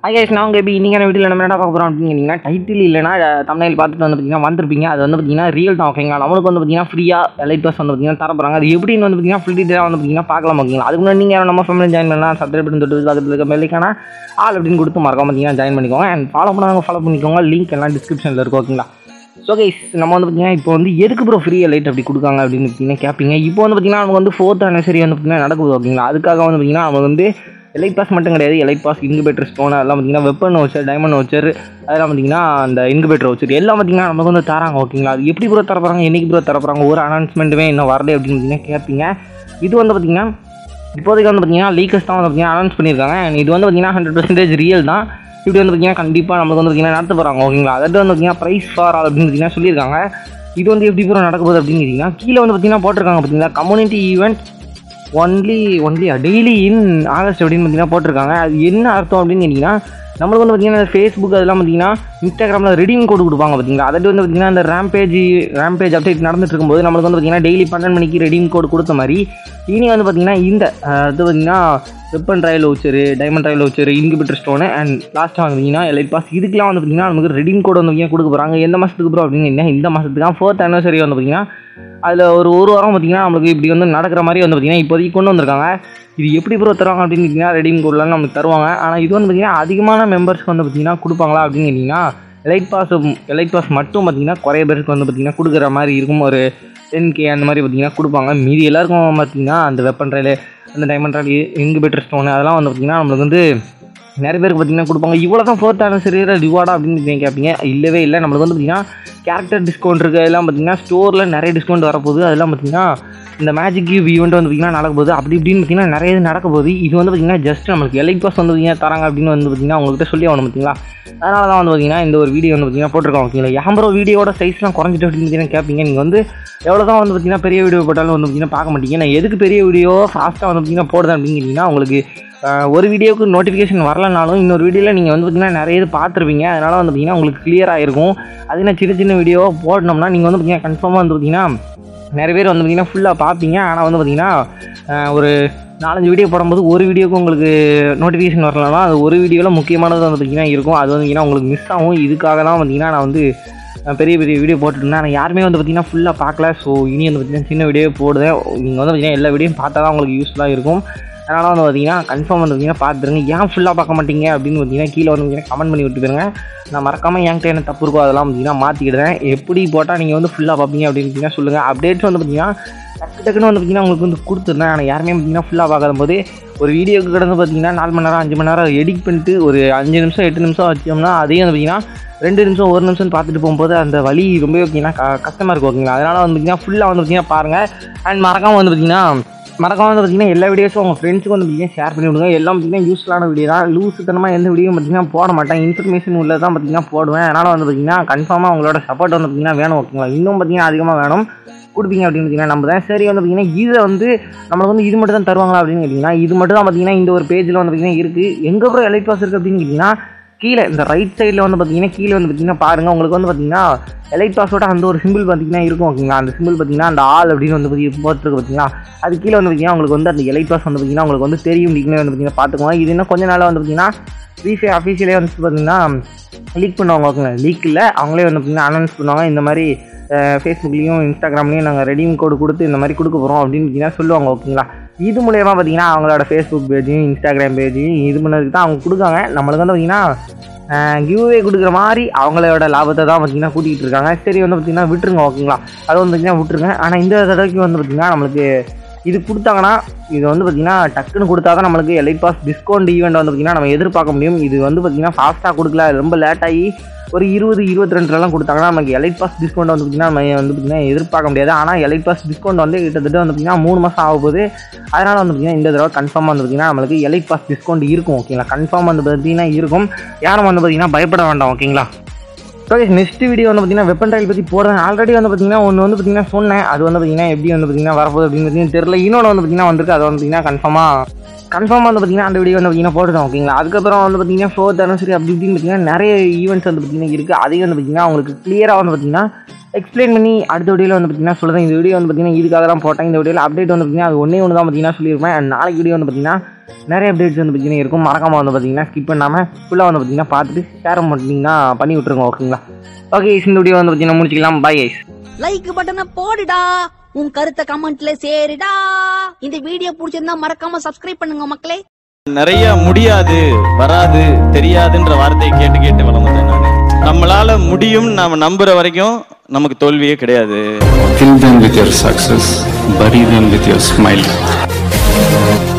ஐயாஸ் நான் உங்கள் எப்படி இன்றைக்கான வீட்டில் நம்ம என்ன பார்க்க போகிறோம் அப்படிங்கன்னா டைட்டில் இல்லைனா தமிழில் பார்த்துட்டு வந்து பார்த்தீங்கன்னா வந்திருப்பீங்க அது வந்து பார்த்தீங்கன்னா ரியல் தான் ஓகேங்களா நம்மளுக்கு வந்து பார்த்தீங்கன்னா ஃப்ரீயாக எலைட் பாஸ் வந்து பார்த்தீங்கன்னா தர போகிறாங்க அது எப்படின்னு வந்து பார்த்தீங்கன்னா ஃபுல் டீட்டெயிலாக வந்து பார்த்தீங்கன்னா பார்க்கலாம் ஓகேங்களா அதுக்கு முன்னாடி நீங்கள் நம்ம ஃபேமிலி ஜாயின் பண்ணலாம் சப்ஸ்கிரைப் பண்ணி தொட்டு பக்கத்தில் இருக்க பெல்லைக்கான ஆல் அப்படின்னு கொடுத்து மறக்காம பார்த்தீங்கன்னா ஜாயின் பண்ணிக்கோங்க அண்ட் ஃபாலோ பண்ணாங்க ஃபாலோ பண்ணிக்கோங்க லிங்க் எல்லாம் டிஸ்கிரிப்ஷனில் இருக்கும் ஓகேங்களா ஸோ கைஸ் நம்ம வந்து பார்த்தீங்கன்னா இப்போ வந்து எதுக்கு ப்ரோ ஃப்ரீ லைட் அப்படி கொடுக்காங்க அப்படின்னு பார்த்தீங்கன்னா கேட்பீங்க இப்போ வந்து பார்த்தீங்கன்னா நமக்கு வந்து ஃபோர்த் அனிவர்சரி வந்து பார்த்தீங்கன்னா நடக்குது ஓகேங்களா அதுக்காக வந்து பார்த்தீங்கன்னா நம்ம வந்து எலைட் பாஸ் மட்டும் கிடையாது எலைட் பாஸ் இன்குபேட்டர் ஸ்டோன் அதெல்லாம் பார்த்தீங்கன்னா வெப்பன் வச்சர் டைமண்ட் வச்சர் அதெல்லாம் பார்த்தீங்கன்னா அந்த இன்குபேட்டர் வச்சர் எல்லாம் பார்த்தீங்கன்னா நமக்கு வந்து தராங்க ஓகேங்களா அது எப்படி ப்ரோ தர போகிறாங்க என்னைக்கு ப்ரோ தர போகிறாங்க ஒரு அனௌன்ஸ்மெண்ட்டுமே இன்னும் வரல அப்படின்னு பார்த்தீங்கன்னா கேட்பீங்க இது வந்து பார்த்தீங்கன்னா இப்போதைக்கு வந்து பார்த்தீங்கன்னா லீக்கர்ஸ் தான் வந்து பார்த்தீங்கன்னா அனௌன்ஸ் பண்ணியிருக்காங்க and இது வந்து பார்த்தீங்கன்னா ஹண்ட்ரட் பர்சன்டேஜ் ரியல் தான் இப்படி வந்து பார்த்தீங்கன்னா கண்டிப்பாக நம்மளுக்கு வந்து பார்த்தீங்கன்னா நடத்த போகிறாங்க ஓகேங்களா அதாவது வந்து பார்த்தீங்கன்னா ப்ரைஸ் ஃபார் ஆல் அப்படின்னு பார்த்தீங்கன்னா சொல்லியிருக்காங்க இது வந்து எப்படி ப்ரோ நடக்க போகுது அப்படின்னு கேட்டிங்கன்னா கீழே வந்து பார்த்தீங்கன்னா போட்டிருக்காங்க பார்த்தீங்களா community event only only daily in August அப்படின்னு பார்த்தீங்கன்னா போட்டிருக்காங்க அது என்ன அர்த்தம் அப்படின்னு கேட்டிங்கன்னா நம்மளுக்கு வந்து பார்த்தீங்கன்னா ஃபேஸ்புக் அதெல்லாம் பார்த்தீங்கன்னா இன்ஸ்டாகிராமில் ரெடீம் கோடு கொடுப்பாங்க பார்த்தீங்களா அதாவது வந்து பார்த்தீங்கன்னா அந்த ரேம்பேஜ் ரேம்பேஜ் அப்டேட் நடந்துட்டு இருக்கும்போது நம்மளுக்கு வந்து பார்த்தீங்கன்னா டெய்லி பன்னெண்டு மணிக்கு ரெடீம் கோடு கொடுத்த மாதிரி இனி வந்து பார்த்தீங்கன்னா இந்த அஹ், அது பார்த்தீங்கன்னா வெப்பன் ட்ரையல் வச்சரு டைமண்ட் ட்ரையல் வச்சரு இன்குபேட்டர் ஸ்டோனு அண்ட் லாஸ்ட்டாக வந்து பார்த்தீங்கன்னா எலைட் பாஸ் இதுக்கெல்லாம் வந்து பார்த்தீங்கன்னா நமக்கு ரெடீம் கோடு வந்து பார்த்தீங்கன்னா கொடுக்க போகிறாங்க எந்த மாதத்துக்கு ப்ரோ அப்படின்னு கேட்டிங்கன்னா இந்த மாதத்துக்கு தான் ஃபோர்த் anniversary வந்து பார்த்தீங்கன்னா அதில் ஒரு ஒரு வாரம் பார்த்தீங்கன்னா நம்மளுக்கு இப்படி வந்து நடக்கிற மாதிரி வந்து பார்த்தீங்கன்னா இப்போதைக்கு கொண்டு வந்திருக்காங்க இது எப்படி ப்ரோ தருவாங்க அப்படின்னு கேட்டிங்கன்னா ரெடீம் கோட்லாம் நமக்கு தருவாங்க ஆனால் இது வந்து பார்த்தீங்கன்னா அதிகமான மெம்பர்ஸ்க்கு வந்து பார்த்தீங்கன்னா கொடுப்பாங்களா அப்படின்னு கேட்டிங்கன்னா எலைட் பாஸ் எலைட் பாஸ் மட்டும் பார்த்தீங்கன்னா குறைய பேருக்கு வந்து பார்த்தீங்கன்னா கொடுக்குற மாதிரி இருக்கும் ஒரு டென் கே அந்த மாதிரி பார்த்தீங்கன்னா கொடுப்பாங்க மீதி எல்லாருக்கும் பார்த்தீங்கன்னா அந்த வெப்பன் ட்ரையல் அந்த டைமண்ட் ட்ரையல் இன்குபேட்டர் ஸ்டோன் அதெல்லாம் வந்து பார்த்தீங்கன்னா நம்மளுக்கு வந்து நிறைய பேருக்கு பார்த்தீங்கன்னா கொடுப்பாங்க இவ்வளோ தான் ஃபோர்த் ஆனிவர்சரியில் ரிவார்டா அப்படின்னு நீங்கள் கேட்பீங்க இல்லவே இல்லை நம்மளுக்கு வந்து பார்த்தீங்கன்னா கேரக்டர் டிஸ்கவுண்ட் இருக்குது அதெல்லாம் பார்த்தீங்கன்னா ஸ்டோரில் நிறைய டிஸ்கவுண்ட் வரப்போகுது அதெல்லாம் பார்த்தீங்கன்னா இந்த மேஜிக் கியூப் ஈவெண்ட் வந்து பார்த்தீங்கன்னா நடக்க போகுது அப்படி இப்படின்னு பார்த்தீங்கன்னா நிறைய இது நடக்க போகுது இது வந்து பார்த்தீங்கன்னா ஜஸ்ட் நம்மளுக்கு எலைட் பாஸ் வந்து பார்த்தீங்கன்னா தராங்க அப்படின்னு வந்து பார்த்தீங்கன்னா உங்கள்கிட்ட சொல்லி ஆகணும் பார்த்தீங்களா அதனால தான் வந்து பார்த்தீங்கன்னா இந்த ஒரு வீடியோ வந்து பார்த்தீங்கன்னா போட்டிருக்கோம் ஓகேங்களா ஏம்பரோ வீடியோட சைஸ்லாம் குறைஞ்சிட்டு அப்படின்னு பார்த்தீங்கன்னா கேட்பீங்க நீங்கள் வந்து எவ்வளோ தான் வந்து பார்த்தீங்கன்னா பெரிய வீடியோ போட்டாலும் வந்து பார்த்தீங்கன்னா பார்க்க மாட்டீங்க நான் எதுக்கு பெரிய வீடியோ ஃபாஸ்ட்டாக வந்து பார்த்தீங்கன்னா போடுறேன் அப்படின்னு கேட்டிங்கன்னா உங்களுக்கு ஆஹ், ஒரு வீடியோவுக்கு நோட்டிஃபிகேஷன் வரலனாலும் இன்னொரு வீடியோவில் நீங்கள் வந்து பார்த்தீங்கன்னா நிறைய இது பார்த்துருப்பீங்க அதனால் வந்து பார்த்தீங்கன்னா உங்களுக்கு கிளியராக இருக்கும் அது நான் சின்ன சின்ன வீடியோ போடணும்னா நீங்கள் வந்து பார்த்தீங்கன்னா கன்ஃபார்மாக வந்து பார்த்தீங்கன்னா நிறைய பேர் வந்து பார்த்தீங்கன்னா ஃபுல்லாக பார்ப்பீங்க ஆனால் வந்து பார்த்தீங்கன்னா ஆஹ், ஒரு நாலஞ்சு வீடியோ போடும்போது ஒரு வீடியோக்கு உங்களுக்கு நோட்டிஃபிகேஷன் வரலனா அது ஒரு வீடியோவில் முக்கியமானது வந்து பார்த்தீங்கன்னா இருக்கும் அது வந்து பார்த்தீங்கன்னா உங்களுக்கு மிஸ் ஆகும் இதுக்காக தான் பார்த்தீங்கன்னா நான் வந்து அஹ், பெரிய பெரிய வீடியோ போட்டுருந்தேன் ஆனால் யாருமே வந்து பார்த்தீங்கன்னா ஃபுல்லாக பார்க்கல ஸோ இனி வந்து பார்த்தீங்கன்னா சின்ன வீடியோ போடுதேன் நீங்கள் வந்து பார்த்தீங்கன்னா எல்லா வீடியோவும் பார்த்தா தான் உங்களுக்கு யூஸ்ஃபுல்லாக இருக்கும் அதனால் வந்து பார்த்தீங்கன்னா கன்ஃபார்ம் வந்து பார்த்தீங்கன்னா பார்த்துருங்க ஏன் ஃபுல்லாக பார்க்க மாட்டீங்க அப்படின்னு பார்த்தீங்கன்னா கீழே வந்து பார்த்தீங்கன்னா கமெண்ட் பண்ணி விட்டு போயிருங்க நான் மறக்காமல் என்கிட்ட என்ன தப்பு இருக்கோ அதெல்லாம் பார்த்தீங்கன்னா மாற்றிக்கிடுறேன் எப்படி போட்டால் நீங்கள் வந்து ஃபுல்லாக பார்ப்பீங்க அப்படின்னு பார்த்தீங்கன்னா சொல்லுங்கள் அப்டேட்ஸ் வந்து பார்த்தீங்கன்னா டக்கு டக்குன்னு வந்து பார்த்தீங்கன்னா உங்களுக்கு வந்து கொடுத்துருந்தேன் ஆனால் யாருமே பார்த்தீங்கன்னா ஃபுல்லாக பார்க்காத போது ஒரு வீடியோக்கு கடந்து பார்த்தீங்கன்னா நாலு மணி நேரம் அஞ்சு மணி நேரம் எடிட் பண்ணிட்டு ஒரு அஞ்சு நிமிஷம் எட்டு நிமிஷம் வச்சோம்னா அதையும் வந்து பார்த்தீங்கன்னா ரெண்டு நிமிஷம் ஒரு நிமிஷம் பார்த்துட்டு போகும்போது அந்த வழி ரொம்ப பார்த்தீங்கன்னா க- கஷ்டமாக இருக்கும் ஓகேங்களா அதனால் வந்து பார்த்தீங்கன்னா ஃபுல்லாக வந்து பார்த்தீங்கன்னா பாருங்கள் அண்ட் மறக்காமல் வந்து பார்த்தீங்கன்னா மறக்காம வந்து பார்த்தீங்கன்னா எல்லா வீடியோஸும் உங்கள் ஃப்ரெண்ட்ஸுக்கு வந்து பார்த்தீங்கன்னா ஷேர் பண்ணி விடுங்க எல்லாம் பார்த்தீங்கன்னா யூஸ்ஃபுல்லான வீடியோ தான் லூசுத்தனமாக எந்த வீடியோ பார்த்தீங்கன்னா போட மாட்டேன் இன்ஃபர்மேஷன் உள்ள தான் பார்த்தீங்கன்னா போடுவேன் அதனால் வந்து பார்த்தீங்கன்னா கன்ஃபார்மாக உங்களோட சப்போர்ட் வந்து பார்த்தீங்கன்னா வேணும் ஓகேங்களா இன்னும் பார்த்தீங்கன்னா அதிகமாக வேணும் கொடுப்பீங்க அப்படின்னு பார்த்தீங்கன்னா நம்ம தான் சரி வந்து பார்த்தீங்கன்னா இதை வந்து நம்மளுக்கு வந்து இது மட்டும் தான் தருவாங்களா அப்படின்னு கேட்டிங்கன்னா இது மட்டும் தான் பார்த்தீங்கன்னா இந்த ஒரு பேஜில் வந்து பார்த்தீங்கன்னா இருக்குது எங்கே அப்புறம் எலைட் பாஸ் இருக்குது அப்படின்னு கேட்டிங்கன்னா கீழே இந்த ரைட் சைடில் வந்து பார்த்தீங்கன்னா கீழே வந்து பார்த்தீங்கன்னா பாருங்கள் உங்களுக்கு வந்து பார்த்தீங்கன்னா எலைட் பாஸோட அந்த ஒரு சிம்பிள் பார்த்தீங்கன்னா இருக்கும் ஓகேங்களா அந்த சிம்பிள் பார்த்தீங்கன்னா அந்த ஆள் அப்படின்னு வந்து பார்த்தீங்கன்னா போட்டுருக்கு பார்த்தீங்களா அது கீழே வந்து பார்த்தீங்கன்னா உங்களுக்கு வந்து அந்த எலைட் பாஸ் வந்து பார்த்தீங்கன்னா உங்களுக்கு வந்து தெரியும் நீங்களே வந்து பார்த்தீங்கன்னா பார்த்துக்கோங்க இது இன்னும் கொஞ்ச நாளாக வந்து பார்த்தீங்கன்னா ஃப்ரீஃபை அஃபீஷியலே வந்து பார்த்தீங்கன்னா லீக் பண்ணுவாங்க ஓகேங்க லீக் இல்லை அவங்களே வந்து பார்த்தீங்கன்னா அனௌன்ஸ் பண்ணுவாங்க இந்த மாதிரி ஃபேஸ்புக்லேயும் இன்ஸ்டாகிராம்லேயும் நாங்கள் ரெடீம் கோடு கொடுத்து இந்த மாதிரி கொடுக்க போகிறோம் அப்படின்னு பார்த்தீங்கன்னா சொல்லுவாங்க ஓகேங்களா இது மூலயமா பார்த்தீங்கன்னா அவங்களோட ஃபேஸ்புக் பேஜையும் இன்ஸ்டாகிராம் பேஜையும் இது பண்ணதுக்கு தான் அவங்க கொடுக்காங்க நம்மளுக்கு வந்து பார்த்தீங்கன்னா கிவ்வே கொடுக்குற மாதிரி அவங்களோட லாபத்தை தான் பார்த்தீங்கன்னா கூட்டிகிட்டு இருக்காங்க சரி வந்து பார்த்தீங்கன்னா விட்டுருங்க ஓகேங்களா அது வந்து பார்த்தீங்கன்னா விட்டுருங்க ஆனால் இந்த தடவைக்கு வந்து பார்த்தீங்கன்னா நம்மளுக்கு இது கொடுத்தாங்கன்னா இது வந்து பார்த்தீங்கன்னா டக்குன்னு கொடுத்தா தான் நம்மளுக்கு எலைட் பாஸ் டிஸ்கவுண்ட் ஈவெண்ட் வந்து பார்த்தீங்கன்னா நம்ம எதிர்பார்க்க முடியும் இது வந்து பார்த்தீங்கன்னா ஃபாஸ்ட்டாக கொடுக்கல ரொம்ப லேட் ஆகி ஒரு இருபது இருபத்தி ரெண்டுலாம் கொடுத்தாங்கன்னா நமக்கு எலைட் பாஸ் டிஸ்கவுண்ட் வந்து பார்த்தீங்கன்னா நம்ம வந்து பார்த்தீங்கன்னா எதிர்பார்க்க முடியாது ஆனால் எலைட் பாஸ் டிஸ்கவுண்ட் வந்து கிட்டத்தட்ட வந்து பார்த்தீங்கன்னா மூணு மாதம் ஆக போகுது அதனால் வந்து பார்த்தீங்கன்னா இந்த தடவை கன்ஃபார்மாக வந்து பார்த்தீங்கன்னா நம்மளுக்கு எலைட் பாஸ் டிஸ்கவுண்ட் இருக்கும் ஓகேங்களா கன்ஃபார்ம் வந்து பார்த்தீங்கன்னா இருக்கும் யாரும் வந்து பார்த்தீங்கன்னா பயப்பட வேண்டாம் ஓகேங்களா ஸோ நெக்ஸ்ட் வீடியோ வந்து பார்த்தீங்கன்னா வெப்பன் ட்ரையல் பற்றி போடுறேன் ஆல்ரெடி வந்து பார்த்தீங்கன்னா ஒன்று வந்து பார்த்தீங்கன்னா சொன்னேன் அது வந்து பார்த்தீங்கன்னா எப்படி வந்து பார்த்தீங்கன்னா வரப்போகுது அப்படின்னு பார்த்தீங்கன்னா தெரியல இன்னொன்று வந்து பார்த்தீங்கன்னா வந்திருக்கு அது வந்து பார்த்தீங்கன்னா கன்ஃபார்மாக கன்ஃபார்மாக வந்து பார்த்தீங்கன்னா அந்த வீடியோ வந்து பார்த்தீங்கன்னா போட்டுட்டோம் ஓகேங்களா அதுக்கப்புறம் வந்து பார்த்தீங்கன்னா ஃபோர்த் அனிவர்சரி அப்படி இப்படின்னு பார்த்தீங்கன்னா நிறைய ஈவெண்ட்ஸ் வந்து பார்த்தீங்கன்னா இருக்குது அதையும் வந்து பார்த்தீங்கன்னா உங்களுக்கு கிளியராக வந்து பார்த்தீங்கன்னா எக்ஸ்பிளைன் பண்ணி அடுத்த வீடியோவில் வந்து பார்த்தீங்கன்னா சொல்லுறேன் இந்த வீடியோ வந்து பார்த்தீங்கன்னா இதுக்காக தான் போட்டேன் இந்த வீடியோவில் அப்டேட் வந்து பார்த்தீங்கன்னா அது ஒன்றே ஒன்று தான் பார்த்தீங்கன்னா சொல்லியிருப்பேன் And நாளைக்கு வீடியோ வந்து பார்த்தீங்கன்னா நிறைய அப்டேட்ஸ் வந்து பார்த்தீங்கன்னா இருக்கும் மறக்காம வந்து பார்த்தீங்கன்னா ஸ்கிப் பண்ணாமல் ஃபுல்லாக வந்து பார்த்தீங்கன்னா பார்த்துட்டு ஷேர் பண்ணிட்டீங்கன்னா பண்ணி விட்ருங்க ஓகேங்களா ஓகே இந்த வீடியோ வந்து பார்த்தீங்கன்னா முடிச்சிக்கலாம் பை ஐஸ் லைக் பட்டனை போடுடா உன் கருத்தை கமெண்ட்ல சேருடா இந்த வீடியோ பிடிச்சிருந்தா மறக்காம சப்ஸ்கிரைப் பண்ணுங்க மக்களே நிறைய முடியாது வராது தெரியாதுன்ற வார்த்தையை கேட்டு கேட்டு வளர்ந்தேன் நான் நம்மளால முடியும் நாம நம்புற வரைக்கும் நமக்கு தோல்வியே கிடையாது Kill them with your success, bury them with your smile.